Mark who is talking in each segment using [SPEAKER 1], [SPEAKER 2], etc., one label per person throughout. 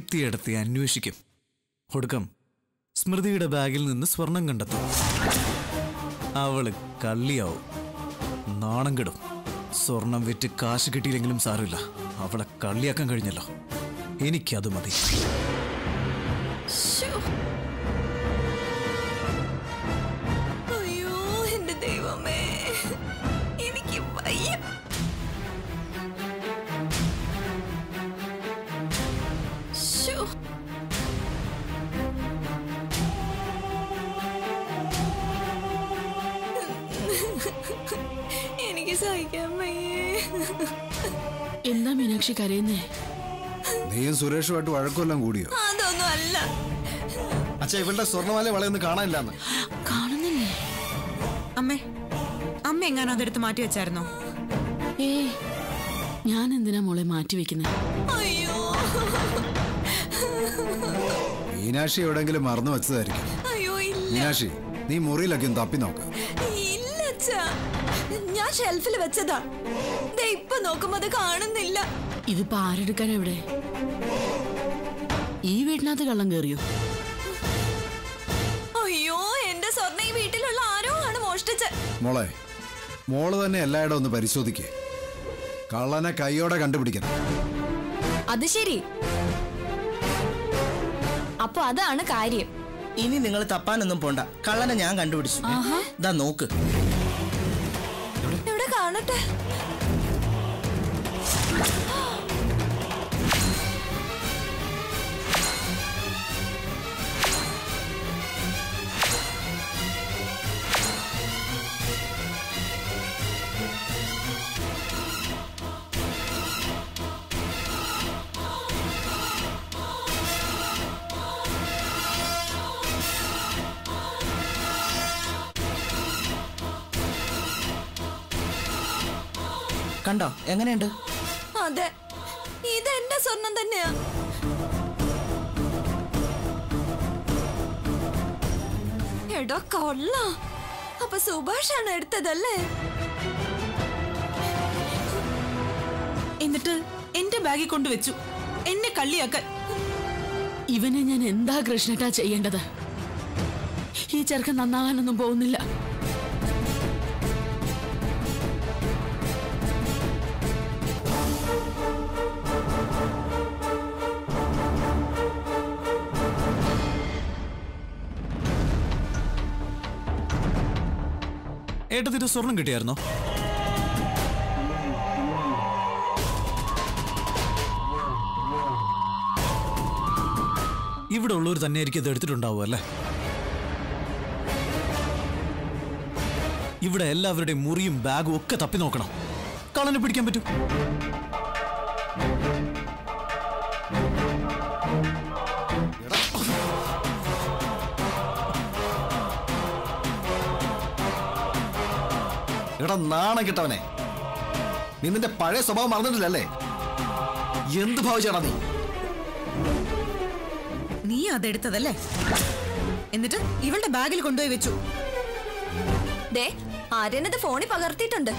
[SPEAKER 1] ദീപ്തിയെടുത്തി അന്വേഷിക്കും ഒടുക്കം സ്മൃതിയുടെ ബാഗിൽ നിന്ന് സ്വർണം കണ്ടെത്തും അവള് കള്ളിയാവും നാണം കെടും സ്വർണം വിറ്റ് കാശ് കിട്ടിയില്ലെങ്കിലും സാരമില്ല അവളെ കള്ളിയാക്കാൻ കഴിഞ്ഞല്ലോ എനിക്കത് മതി
[SPEAKER 2] ശ്ശോ. അയ്യോ എന്റെ ദൈവമേ എനിക്ക് വയ്യ ശ്ശോ. എനിക്ക് സഹിക്കാൻ വയ്യേ
[SPEAKER 3] എന്താ മീനാക്ഷി കരയുന്നേ
[SPEAKER 4] നീയും സുരേഷുമായിട്ട് വഴക്കൊല്ലാം കൂടിയോ
[SPEAKER 2] അതൊന്നും അല്ല
[SPEAKER 4] അച്ഛാ ഇവളുടെ സ്വർണ്ണമാല വളയൊന്നും കാണാനില്ലാന്ന്
[SPEAKER 3] കാണുന്നില്ലേ
[SPEAKER 5] അമ്മേ അമ്മ എങ്ങാനും അതെടുത്ത് മാറ്റി വെച്ചായിരുന്നോ
[SPEAKER 3] ഏ ഞാൻ എന്തിനാ മോളെ മാറ്റി വെക്കുന്നത്
[SPEAKER 2] അയ്യോ
[SPEAKER 4] മീനാക്ഷി എവിടെങ്കിലും മറന്നു വെച്ചതായിരിക്കും
[SPEAKER 2] അയ്യോ ഇല്ല
[SPEAKER 4] മീനാക്ഷി നീ മുറിയിലൊക്കെ ഒന്ന് തപ്പി നോക്ക്
[SPEAKER 2] ഇല്ല അച്ഛാ ഞാൻ ഷെൽഫിൽ വെച്ചതാ ദേ ഇപ്പൊ നോക്കുമ്പോ അത് കാണുന്നില്ല
[SPEAKER 3] ഇതിപ്പോ ആരെടുക്കാൻ എവിടെ ഈ വീട്ടിനകത്ത് കള്ളം കയറിയോ
[SPEAKER 2] അയ്യോ എന്റെ സ്വർണ്ണ ഈ വീട്ടിലുള്ള ആരോ ആണ് മോഷ്ടിച്ച
[SPEAKER 4] മോളെ മോള് തന്നെ എല്ലായിടം ഒന്ന് പരിശോധിക്കേ കള്ളനെ കൈയോടെ കണ്ടുപിടിക്കണം
[SPEAKER 6] അത് ശരി അപ്പൊ അതാണ് കാര്യം
[SPEAKER 7] ഇനി നിങ്ങൾ തപ്പാനൊന്നും പോണ്ട കള്ളനെ ഞാൻ കണ്ടുപിടിച്ചു ദാ നോക്ക്
[SPEAKER 2] ഇവിടെ കാണട്ടെ
[SPEAKER 7] കണ്ടോ എങ്ങനെയുണ്ട്
[SPEAKER 2] അതെ ഇത് എന്റെ സ്വർണം തന്നെയാ എടോ കൊള്ള അപ്പൊ സുഭാഷാണ് എടുത്തതല്ലേ
[SPEAKER 5] എന്നിട്ട് എന്റെ ബാഗിൽ കൊണ്ടുവച്ചു എന്നെ കള്ളിയാക്കാൻ
[SPEAKER 3] ഇവനെ ഞാൻ എന്താ കൃഷ്ണട്ടാ ചെയ്യേണ്ടത് ഈ ചെറുക്കൻ നന്നാകാനൊന്നും പോകുന്നില്ല
[SPEAKER 1] ഏട്ടത്തിന്റെ സ്വർണം കിട്ടിയായിരുന്നോ ഇവിടെ ഉള്ളവർ തന്നെയായിരിക്കും ഇത് എടുത്തിട്ടുണ്ടാവും അല്ലേ ഇവിടെ എല്ലാവരുടെയും മുറിയും ബാഗും ഒക്കെ തപ്പി നോക്കണം കള്ളനെ പിടിക്കാൻ പറ്റും
[SPEAKER 4] എടാ നാണം കിട്ടവനെ നീ നിന്റെ പഴയ സ്വഭാവം മറന്നിട്ടില്ലല്ലേ എന്ത് ഭാവിച്ചാടാ നീ
[SPEAKER 5] നീ അതെടുത്തതല്ലേ എന്നിട്ട് ഇവളുടെ ബാഗിൽ കൊണ്ടുപോയി വെച്ചു
[SPEAKER 2] ദേ ആര്യനത് ഫോണിൽ പകർത്തിയിട്ടുണ്ട്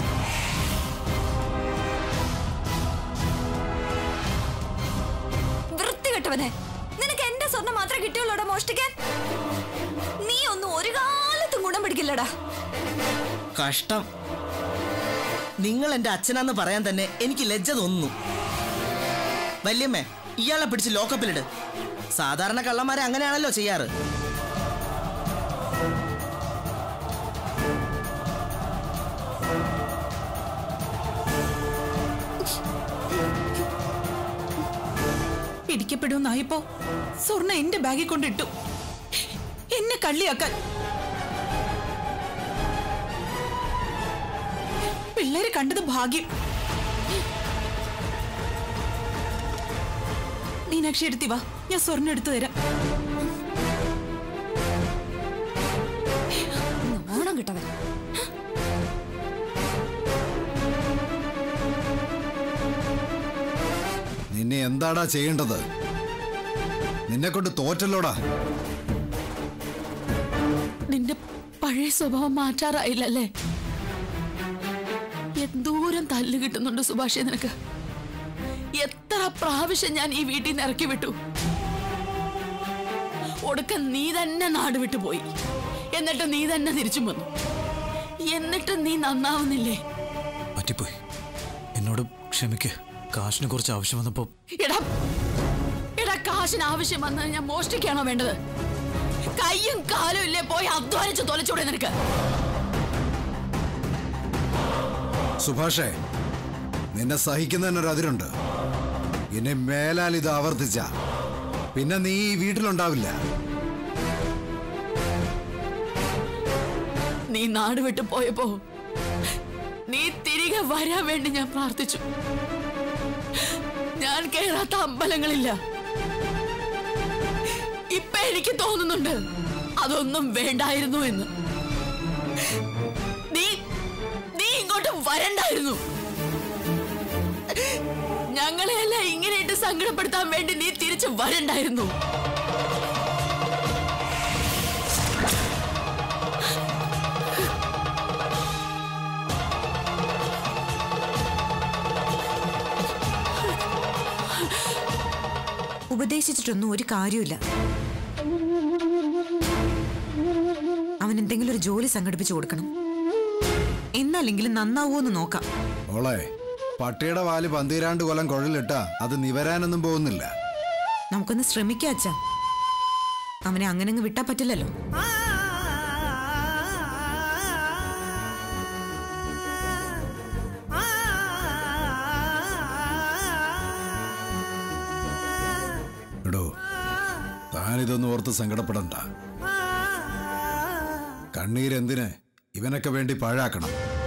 [SPEAKER 2] വൃത്തികെട്ടവനെ നിനക്ക് എന്റെ സ്വർണം മാത്രമേ കിട്ടിയുള്ളൂടാ മോഷ്ടിക്കാൻ നീ ഒന്നും ഒരു കാലത്തും ഗുണം പിടിക്കില്ലടാ
[SPEAKER 7] കഷ്ടം നിങ്ങൾ എന്റെ അച്ഛനാന്ന് പറയാൻ തന്നെ എനിക്ക് ലജ്ജ തോന്നുന്നു വല്യമ്മേ ഇയാളെ പിടിച്ച് ലോക്കപ്പിലിട് സാധാരണ കള്ളന്മാരെ അങ്ങനെയാണല്ലോ ചെയ്യാറ്
[SPEAKER 5] പിടിക്കപ്പെടുമെന്നായപ്പോ സ്വർണ്ണ എന്റെ ബാഗിൽ കൊണ്ടിട്ടു എന്നെ കള്ളിയാക്കാൻ പിള്ളേര് കണ്ടത് ഭാഗ്യം മീനാക്ഷി എടുത്തി വാ ഞാൻ സ്വർണ്ണം എടുത്തു തരാം
[SPEAKER 2] ഓണം കിട്ടവൻ
[SPEAKER 4] നിന്നെ എന്താടാ ചെയ്യേണ്ടത് നിന്നെ കൊണ്ട് തോറ്റല്ലോടാ
[SPEAKER 3] നിന്റെ പഴയ സ്വഭാവം മാറ്റാറായില്ലല്ലേ എന്തോരം തല്ല് കിട്ടുന്നുണ്ട് സുഭാഷേ നിനക്ക് എത്ര പ്രാവശ്യം ഞാൻ ഈ വീട്ടിൽ നിന്ന് ഇറക്കി വിട്ടു ഒടുക്കം നീ തന്നെ നാട് വിട്ടു പോയി എന്നിട്ട് നീ തന്നെ തിരിച്ചും വന്നു എന്നിട്ട് നീ നന്നാവുന്നില്ലേ
[SPEAKER 1] പറ്റിപ്പോയി എന്നോട് ക്ഷമിക്ക് കാശിനെ കുറിച്ച് ആവശ്യം വന്നപ്പോ
[SPEAKER 3] എടാ എടാ കാശിന് ആവശ്യം വന്നാൽ ഞാൻ മോഷ്ടിക്കാണോ വേണ്ടത് കയ്യും കാലും ഇല്ലേ പോയി അധ്വാനിച്ച് തൊലച്ചൂടെ നിനക്ക്
[SPEAKER 8] സുഭാഷേ നിന്നെ സഹിക്കുന്നതിനൊരു അതിരുണ്ട് ഇനി മേലാൽ ഇത് ആവർത്തിച്ച പിന്നെ നീ ഈ വീട്ടിലുണ്ടാവില്ല
[SPEAKER 3] നീ നാട് വിട്ടു പോയപ്പോ നീ തിരികെ വരാൻ വേണ്ടി ഞാൻ പ്രാർത്ഥിച്ചു ഞാൻ കേറാത്ത അമ്പലങ്ങളില്ല ഇപ്പൊ എനിക്ക് തോന്നുന്നുണ്ട് അതൊന്നും വേണ്ടായിരുന്നു എന്ന് നീ നീ ഇങ്ങോട്ട് വരണ്ടായിരുന്നു ഞങ്ങളെയെല്ലാം ഇങ്ങനെയിട്ട് സങ്കടപ്പെടുത്താൻ വേണ്ടി നീ തിരിച്ചു വരണ്ടായിരുന്നു
[SPEAKER 5] ഉപദേശിച്ചിട്ടൊന്നും ഒരു കാര്യമില്ല അവൻ എന്തെങ്കിലും ഒരു ജോലി സംഘടിപ്പിച്ചു കൊടുക്കണം എന്നല്ലെങ്കിലും നന്നാവൂന്ന് നോക്കാം
[SPEAKER 8] ഓളെ പട്ടിയുടെ വാല് പന്തിരാണ്ട് കൊല്ലം കുഴലിട്ടാ അത് നിവരാനൊന്നും പോകുന്നില്ല
[SPEAKER 5] നമുക്കൊന്ന് ശ്രമിക്കാം അച്ഛാ അവനെ അങ്ങനെ അങ്ങ് വിട്ടാ പറ്റില്ലല്ലോ
[SPEAKER 8] എടോ താനിതൊന്നും ഓർത്ത് സങ്കടപ്പെടണ്ട കണ്ണീരെന്തിന് ഇവനൊക്കെ വേണ്ടി പാഴാക്കണം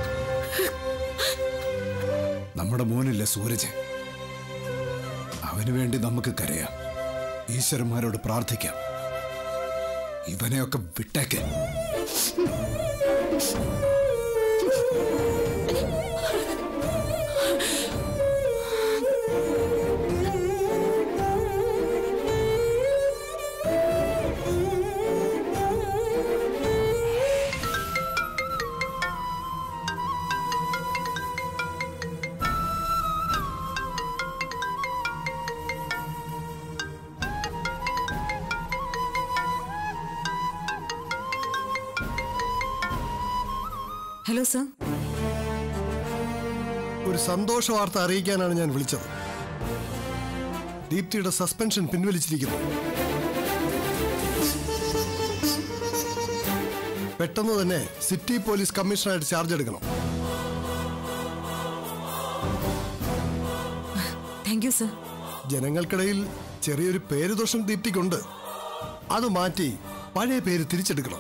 [SPEAKER 8] നമ്മുടെ മോനില്ലേ സൂരജ് അവന് വേണ്ടി നമുക്ക് കരയാം ഈശ്വരന്മാരോട് പ്രാർത്ഥിക്കാം ഇവനെയൊക്കെ വിട്ടേക്ക്
[SPEAKER 5] ഹലോ സർ
[SPEAKER 9] ഒരു സന്തോഷ വാർത്ത അറിയിക്കാനാണ് ഞാൻ വിളിച്ചത് ദീപ്തിയുടെ സസ്പെൻഷൻ പിൻവലിച്ചിരിക്കുന്നു പെട്ടെന്ന് തന്നെ സിറ്റി പോലീസ് കമ്മീഷണറായിട്ട് ചാർജ് എടുക്കണം
[SPEAKER 5] താങ്ക് യു സർ
[SPEAKER 9] ജനങ്ങൾക്കിടയിൽ ചെറിയൊരു പേരുദോഷം ദീപ്തിക്കുണ്ട് അത് മാറ്റി പഴയ പേര് തിരിച്ചെടുക്കണം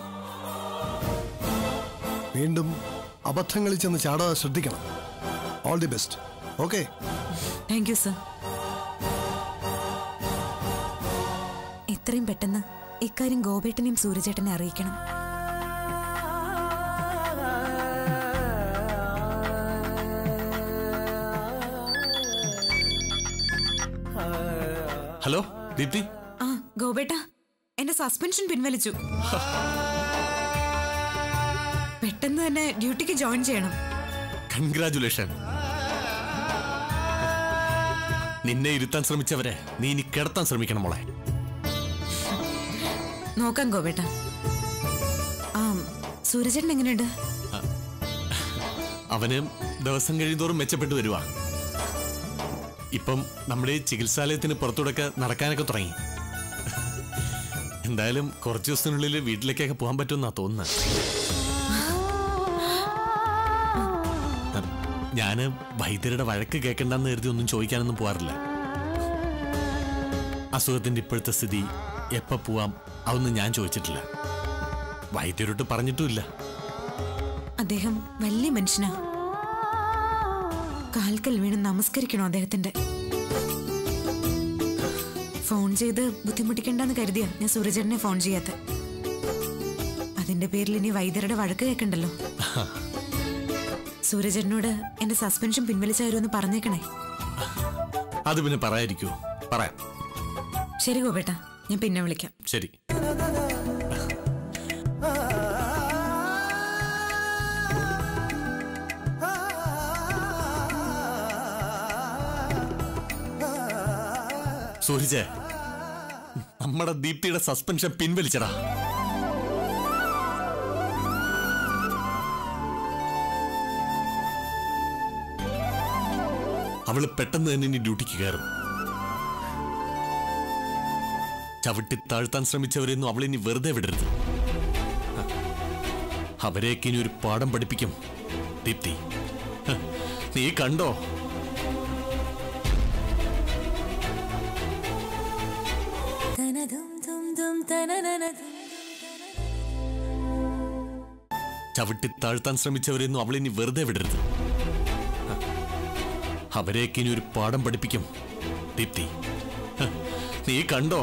[SPEAKER 9] വീണ്ടും അബദ്ധങ്ങളിൽ ചെന്ന് ചാടാതെ ശ്രദ്ധിക്കണം all the best okay
[SPEAKER 5] thank you sir എത്രയും പെട്ടെന്ന് ഇക്കാര്യം ഗോപേട്ടനെയും സൂര്യചേട്ടനെ അറിയിക്കണം
[SPEAKER 1] ഹലോ ദീപ്തി
[SPEAKER 5] ആ ഗോപേട്ട എന്റെ സസ്പെൻഷൻ പിൻവലിച്ചു പെട്ടെന്ന് തന്നെ ഡ്യൂട്ടിക്ക് ജോയിൻ ചെയ്യണം
[SPEAKER 1] കൺഗ്രാചുലേഷൻ നിന്നെ ഇരുത്താൻ ശ്രമിച്ചവരെ നീ ഇനി കിടത്താൻ ശ്രമിക്കണം മോളെ
[SPEAKER 5] നോക്കാം ഗോപേട്ട ആ സൂര്യചേട്ടൻ എങ്ങനെയുണ്ട്
[SPEAKER 1] അവന് ദിവസം കഴിയുന്തോറും മെച്ചപ്പെട്ടു വരുവാ ഇപ്പം നമ്മുടെ ഈ ചികിത്സാലയത്തിന് പുറത്തൂടൊക്കെ നടക്കാനൊക്കെ തുടങ്ങി എന്തായാലും കുറച്ച് ദിവസത്തിനുള്ളിൽ വീട്ടിലേക്കൊക്കെ പോകാൻ പറ്റുമെന്നാ തോന്നുന്നത് ഞാന് വൈദ്യരുടെ വഴക്ക് കേൾക്കണ്ടെന്ന് കരുതി ഒന്നും ചോദിക്കാനൊന്നും പോവാറില്ല അസുഖത്തിന്റെ ഇപ്പോഴത്തെ സ്ഥിതി എപ്പോ പോവാം അതൊന്നും ഞാൻ ചോദിച്ചിട്ടില്ല വൈദ്യരോട്ട് പറഞ്ഞിട്ടുമില്ല
[SPEAKER 5] അദ്ദേഹം വലിയ മനുഷ്യനാ കാൽക്കൽ വീണ് നമസ്കരിക്കണോ അദ്ദേഹത്തിന്റെ ഫോൺ ചെയ്ത് ബുദ്ധിമുട്ടിക്കണ്ടെന്ന് കരുതിയാ ഞാൻ സൂര്യചേട്ടനെ ഫോൺ ചെയ്യാത്ത അതിന്റെ പേരിൽ ഇനി വൈദ്യരുടെ വഴക്ക് കേൾക്കണ്ടല്ലോ സൂര്യചേട്ടനോട് എന്റെ സസ്പെൻഷൻ പിൻവലിച്ച കാര്യമൊന്ന് പറഞ്ഞേക്കണേ
[SPEAKER 1] അത് പിന്നെ പറയാതിരിക്കുമോ പറയാം
[SPEAKER 5] ശരി ഗോപേട്ട ഞാൻ പിന്നെ വിളിക്കാം
[SPEAKER 1] ശരി സൂര്യജെ നമ്മുടെ ദീപ്തിയുടെ സസ്പെൻഷൻ പിൻവലിച്ചടാ അവള് പെട്ടെന്ന് തന്നെ ഇനി ഡ്യൂട്ടിക്ക് കയറും ചവിട്ടി താഴ്ത്താൻ ശ്രമിച്ചവരെയൊന്നും അവളിനി വെറുതെ വിടരുത് അവരെയൊക്കെ ഇനി ഒരു പാഠം പഠിപ്പിക്കും ദീപ്തി ഹ, നീ കണ്ടോ ചവിട്ടി താഴ്ത്താൻ ശ്രമിച്ചവരെയൊന്നും അവളിനി വെറുതെ വിടരുത് ഹ, അവരെയൊക്കെ ഇനി ഒരു പാഠം പഠിപ്പിക്കും ദീപ്തി ഹ, നീ കണ്ടോ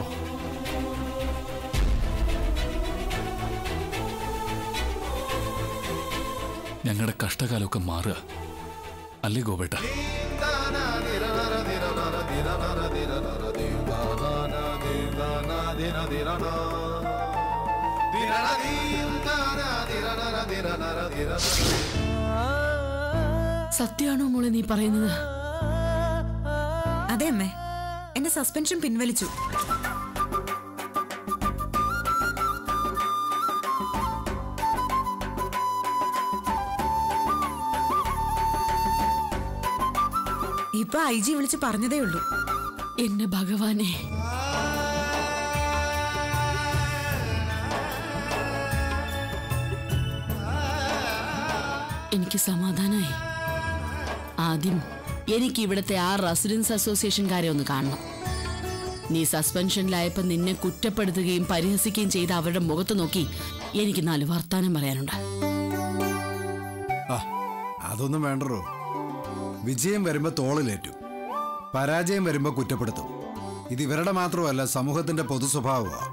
[SPEAKER 10] ഞങ്ങളുടെ കഷ്ടകാലമൊക്കെ മാറുക അല്ലേ ഗോപേട്ട
[SPEAKER 3] സത്യമാണോ മോളെ നീ പറയുന്നത്
[SPEAKER 5] അതെ അമ്മേ എന്റെ സസ്പെൻഷൻ പിൻവലിച്ചു ഇപ്പൊ ഐ ജി വിളിച്ച് പറഞ്ഞതേ ഉള്ളൂ
[SPEAKER 3] എന്റെ ഭഗവാനെ എനിക്ക് സമാധാനായി ആദ്യം എനിക്ക് ഇവിടുത്തെ ആ റെസിഡൻസ് അസോസിയേഷൻകാരെ ഒന്ന് കാണണം നീ സസ്പെൻഷനിലായപ്പോ നിന്നെ കുറ്റപ്പെടുത്തുകയും പരിഹസിക്കുകയും ചെയ്ത അവരുടെ മുഖത്ത് നോക്കി എനിക്ക് നാല് വർത്താനം പറയാനുണ്ട്
[SPEAKER 8] ആ അതൊന്നും വേണ്ടറോ വിജയം വരുമ്പോ തോളിലേറ്റും പരാജയം വരുമ്പോ കുറ്റപ്പെടുത്തും ഇത് ഇവരുടെ മാത്രമല്ല സമൂഹത്തിന്റെ പൊതു സ്വഭാവമാണ്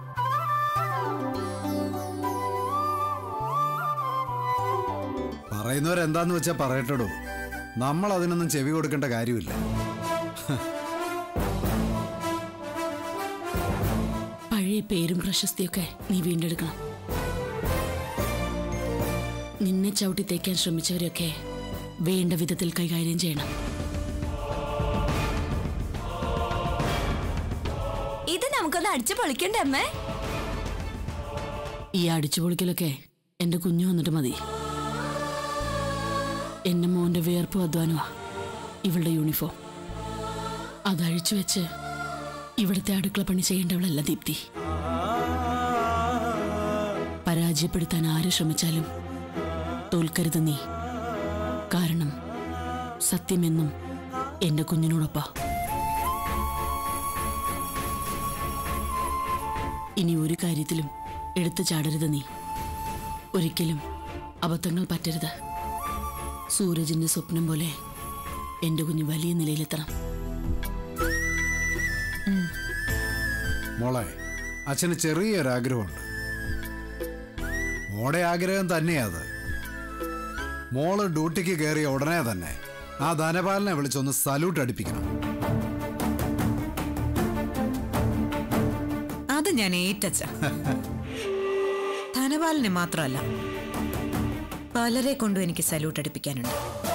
[SPEAKER 8] പറയുന്നവരെന്താന്ന് വെച്ചാ പറയട്ടടോ നമ്മൾ അതിനൊന്നും ചെവി കൊടുക്കേണ്ട കാര്യമില്ല
[SPEAKER 3] പഴയ പേരും പ്രശസ്തിയൊക്കെ നീ വീണ്ടെടുക്കണം നിന്നെ ചവിട്ടി തേക്കാൻ ശ്രമിച്ചവരെയൊക്കെ വേണ്ട വിധത്തിൽ കൈകാര്യം ചെയ്യണം
[SPEAKER 2] ഇത് നമുക്കൊന്ന് അടിച്ചു പൊളിക്കണ്ടേ അമ്മേ
[SPEAKER 3] ഈ അടിച്ചുപൊളിക്കലൊക്കെ എന്റെ കുഞ്ഞു വന്നിട്ട് മതി എന്റെ മോന്റെ വിയർപ്പും അധ്വാനമാ ഇവളുടെ യൂണിഫോം അതഴിച്ചു വെച്ച് ഇവിടുത്തെ അടുക്കള പണി ചെയ്യേണ്ടവളല്ല ദീപ്തി പരാജയപ്പെടുത്താൻ ആര് ശ്രമിച്ചാലും തോൽക്കരുത് നീ കാരണം സത്യമെന്നും എന്റെ കുഞ്ഞിനോടൊപ്പം ഇനി ഒരു കാര്യത്തിലും എടുത്തു ചാടരുത് നീ ഒരിക്കലും അബദ്ധങ്ങൾ പറ്റരുത് സൂരജിന്റെ സ്വപ്നം പോലെ എന്റെ കുഞ്ഞ് വലിയ നിലയിലെത്തണം
[SPEAKER 8] മോളെ അച്ഛന് ചെറിയൊരാഗ്രഹമുണ്ട് മോടെ ആഗ്രഹം തന്നെയാ അത് മോള് ഡ്യൂട്ടിക്ക് കയറിയ ഉടനെ തന്നെ ആ ധനപാലനെ വിളിച്ചൊന്ന് സല്യൂട്ട് അടിപ്പിക്കണം
[SPEAKER 5] അത് ഞാൻ ഏറ്റച്ച ധനപാലിനെ മാത്രമല്ല പലരെ കൊണ്ടും എനിക്ക് സല്യൂട്ട് അടിപ്പിക്കാനുണ്ട്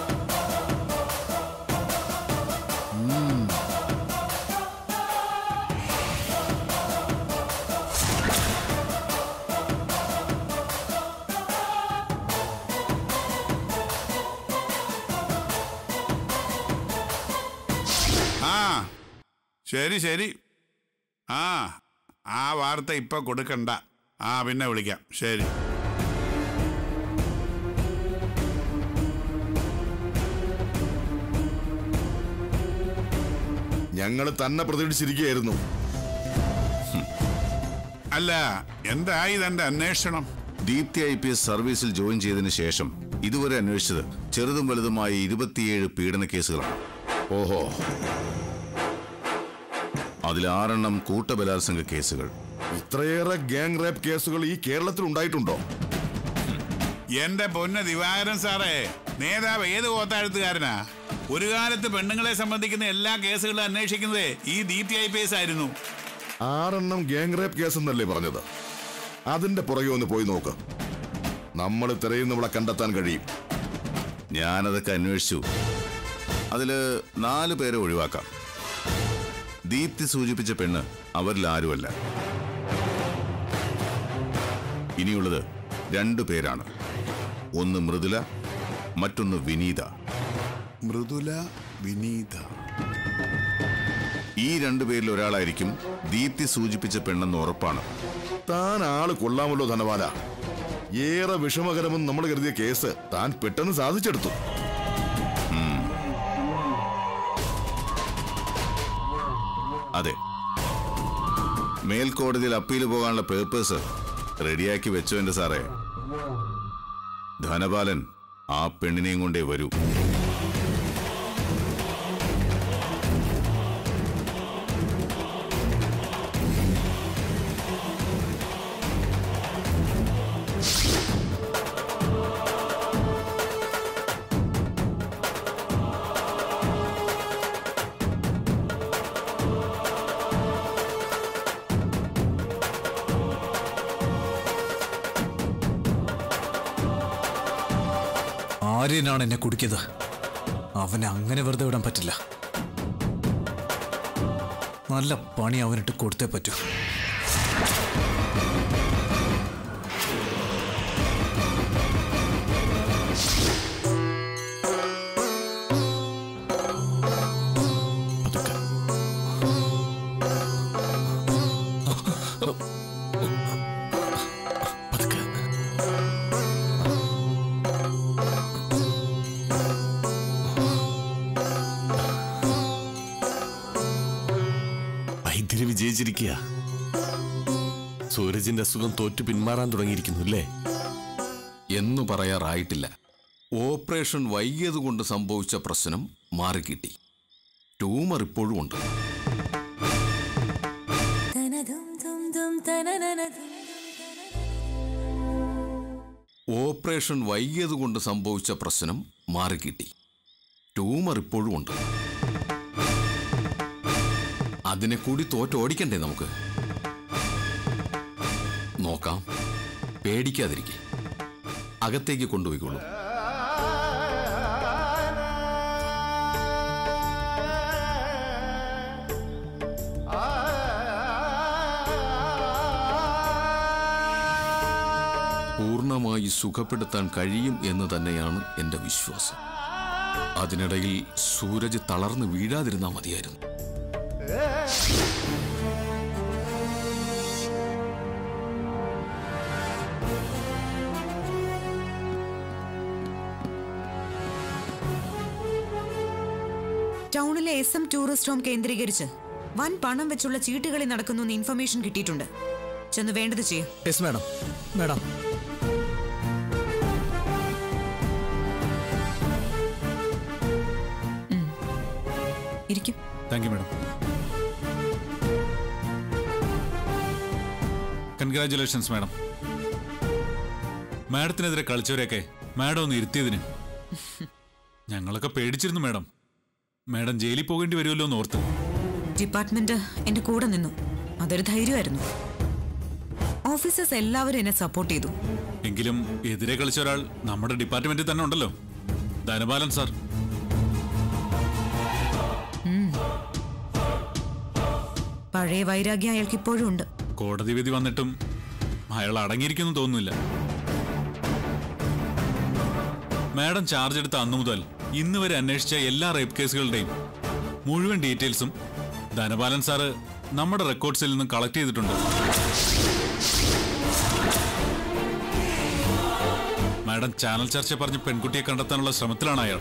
[SPEAKER 11] ആ ശരി ശരി ആ ആ വാർത്ത ഇപ്പൊ കൊടുക്കണ്ട ആ പിന്നെ വിളിക്കാം ശരി
[SPEAKER 12] ഞങ്ങൾ തന്നെ പ്രതീക്ഷിച്ചിരിക്കുകയായിരുന്നു
[SPEAKER 11] അല്ല എന്തായി തന്റെ അന്വേഷണം
[SPEAKER 12] ദീപ്തി ഐ പി എസ് സർവീസിൽ ജോയിൻ ചെയ്തതിനു ശേഷം ഇതുവരെ അന്വേഷിച്ചത് ചെറുതും വലുതുമായ ഇരുപത്തിയേഴ് പീഡന കേസുകളാണ് ഓഹോ അതിൽ ആറെണ്ണം കൂട്ടബലാത്സംഗ കേസുകൾ ഇത്രയേറെ ഗ്യാങ് റേപ്പ് കേസുകൾ ഈ കേരളത്തിൽ ഉണ്ടായിട്ടുണ്ടോ
[SPEAKER 11] എന്റെ പൊന്ന് ദിവാകരൻ സാറേ നേതാവ് ഏത് കോത്താഴ്ത്തുകാരനാ ഒരു കാലത്ത് പെണ്ണുങ്ങളെ സംബന്ധിക്കുന്ന എല്ലാ കേസുകളും അന്വേഷിക്കുന്നത് ഈ ദീപ്തി ഐ പി എസ് ആയിരുന്നു
[SPEAKER 12] ആറെണ്ണം ഗ്യാങ് റേപ്പ് കേസ് എന്നല്ലേ പറഞ്ഞത് അതിന്റെ പുറകെ ഒന്ന് പോയി നോക്ക് നമ്മൾ തിരയുന്നവളെ കണ്ടെത്താൻ കഴിയും ഞാനതൊക്കെ അന്വേഷിച്ചു അതില് നാല് പേരെ ഒഴിവാക്കാം ദീപ്തി സൂചിപ്പിച്ച പെണ്ണ് അവരിൽ ആരുമല്ല ഇനിയുള്ളത് രണ്ടു പേരാണ് ഒന്ന് മൃദുല മറ്റൊന്ന് വിനീത
[SPEAKER 9] മൃദുല വിനീത
[SPEAKER 12] ഈ രണ്ടുപേരിൽ ഒരാളായിരിക്കും ദീപ്തി സൂചിപ്പിച്ച പെണ്ണെന്ന് ഉറപ്പാണ് താൻ ആള് കൊള്ളാമല്ലോ ധനവാല ഏറെ വിഷമകരമെന്ന് നമ്മൾ കരുതിയ കേസ് താൻ പെട്ടെന്ന് സാധിച്ചെടുത്തു ഉം. അതെ മേൽക്കോടതിയിൽ അപ്പീൽ പോകാനുള്ള പേപ്പേഴ്സ് റെഡിയാക്കി വെച്ചോ എന്റെ സാറേ ധനപാലൻ ആ പെണ്ണിനെയും കൊണ്ടേ വരൂ
[SPEAKER 13] ആര്യനാണ് എന്നെ കുടിക്കിയത് അവനെ അങ്ങനെ വെറുതെ വിടാൻ പറ്റില്ല നല്ല പണി അവനിട്ട് കൊടുത്തേ പറ്റൂ
[SPEAKER 1] വൈദ്യര് വിജയിച്ചിരിക്കുക സൂരജിന്റെ അസുഖം തോറ്റു പിന്മാറാൻ തുടങ്ങിയിരിക്കുന്നു അല്ലേ
[SPEAKER 10] എന്നു പറയാറായിട്ടില്ല ഓപ്പറേഷൻ വൈകിയതുകൊണ്ട് സംഭവിച്ച പ്രശ്നം മാറിക്കിട്ടി ട്യൂമർ ഇപ്പോഴും ഉണ്ട് ഓപ്പറേഷൻ വൈകിയതുകൊണ്ട് സംഭവിച്ച പ്രശ്നം മാറിക്കിട്ടി ട്യൂമർ ഇപ്പോഴും ഉണ്ട് അതിനെ കൂടി തോറ്റോടിക്കണ്ടേ നമുക്ക് നോക്കാം പേടിക്കാതിരിക്കെ അകത്തേക്ക് കൊണ്ടുപോയിക്കോളൂ പൂർണ്ണമായി സുഖപ്പെടുത്താൻ കഴിയും എന്ന് തന്നെയാണ് എൻ്റെ വിശ്വാസം അതിനിടയിൽ സൂരജ് തളർന്ന് വീഴാതിരുന്നാൽ മതിയായിരുന്നു
[SPEAKER 5] ടൗണിലെ എസ് എം ടൂറിസ്റ്റ് ഹോം കേന്ദ്രീകരിച്ച് വൻ പണം വെച്ചുള്ള ചീട്ടുകളി നടക്കുന്നു എന്ന് ഇൻഫർമേഷൻ കിട്ടിയിട്ടുണ്ട് ചെന്ന് വേണ്ടത് ചെയ്യാം
[SPEAKER 13] യെസ് മാഡം മാഡം
[SPEAKER 5] ഇരിക്കും
[SPEAKER 14] thank you madam congratulations madam മാഡത്തിനെതിരെ കളിച്ചവരെയൊക്കെ മാഡം ഒന്ന് ഇരുത്തിയതിന് ഞങ്ങളൊക്കെ പേടിച്ചിരുന്നു മാഡം മാഡം ജയിലിൽ പോകേണ്ടി വരുമല്ലോ എന്ന് ഓർത്ത്
[SPEAKER 5] ഡിപ്പാർട്ട്മെന്റ് എന്റെ കൂടെ നിന്നു അതൊരു ധൈര്യമായിരുന്നു ഓഫീസേഴ്സ് എല്ലാവരും എന്നെ സപ്പോർട്ട് ചെയ്തു
[SPEAKER 14] എങ്കിലും എതിരെ കളിച്ച ഒരാൾ നമ്മുടെ ഡിപ്പാർട്ട്മെന്റിൽ തന്നെ ഉണ്ടല്ലോ ധനപാലൻ സാർ
[SPEAKER 5] ഉം. പഴയ വൈരാഗ്യം അയാൾക്ക് ഇപ്പോഴും ഉണ്ട്
[SPEAKER 14] കോടതി വിധി വന്നിട്ടും അയാൾ അടങ്ങിയിരിക്കുന്നു തോന്നുന്നില്ല മാഡം ചാർജ് എടുത്ത അന്നു മുതൽ ഇന്ന് വരെ അന്വേഷിച്ച എല്ലാ റേപ്പ് കേസുകളുടെയും മുഴുവൻ ഡീറ്റെയിൽസും ധനപാലൻ സാറ് നമ്മുടെ റെക്കോർഡ്സിൽ നിന്നും കളക്ട് ചെയ്തിട്ടുണ്ട് മാഡം ചാനൽ ചർച്ച പറഞ്ഞ് പെൺകുട്ടിയെ കണ്ടെത്താനുള്ള ശ്രമത്തിലാണ് അയാൾ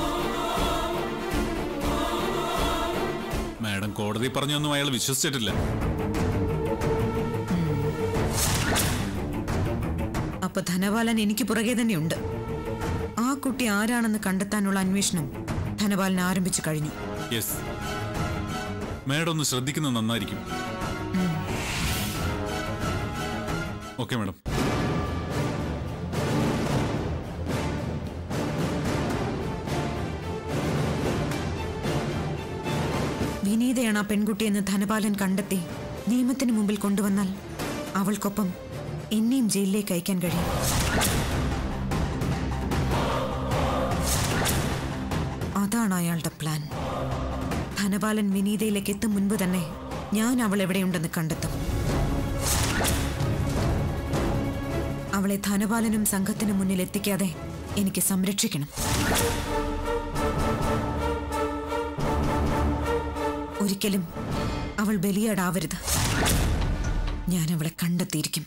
[SPEAKER 14] മാഡം കോടതി പറഞ്ഞൊന്നും അയാൾ വിശ്വസിച്ചിട്ടില്ല
[SPEAKER 5] അപ്പൊ ധനപാലൻ എനിക്ക് പുറകെ തന്നെയുണ്ട് ആ കുട്ടി ആരാണെന്ന് കണ്ടെത്താനുള്ള അന്വേഷണം ധനപാലൻ ആരംഭിച്ചു കഴിഞ്ഞു
[SPEAKER 14] യെസ് മാഡം ഒന്ന് ശ്രദ്ധിക്കുന്നത് നന്നായിരിക്കും ഓക്കെ മാഡം
[SPEAKER 5] വിനീതയാണ് ആ പെൺകുട്ടിയെന്ന് ധനപാലൻ കണ്ടെത്തി നിയമത്തിന് മുമ്പിൽ കൊണ്ടുവന്നാൽ അവൾക്കൊപ്പം എന്നെയും ജയിലിലേക്ക് അയക്കാൻ കഴിയും അതാണ് അയാളുടെ പ്ലാൻ ധനപാലൻ വിനീതയിലേക്ക് എത്തും മുൻപ് തന്നെ ഞാൻ അവൾ എവിടെയുണ്ടെന്ന് കണ്ടെത്തും അവളെ ധനപാലനും സംഘത്തിനും മുന്നിൽ എത്തിക്കാതെ എനിക്ക് സംരക്ഷിക്കണം ഒരിക്കലും അവൾ ബലിയാടാവരുത് ഞാൻ അവളെ കണ്ടെത്തിയിരിക്കും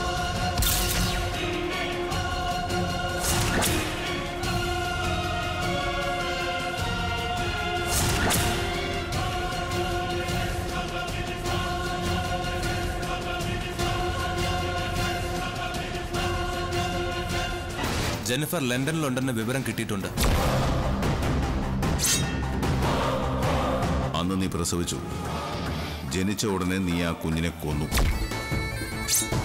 [SPEAKER 15] ജെന്നിഫർ ലണ്ടനിലുണ്ടെന്ന് വിവരം കിട്ടിയിട്ടുണ്ട്
[SPEAKER 12] അന്ന് നീ പ്രസവിച്ചു ജനിച്ച ഉടനെ നീ ആ കുഞ്ഞിനെ കൊന്നു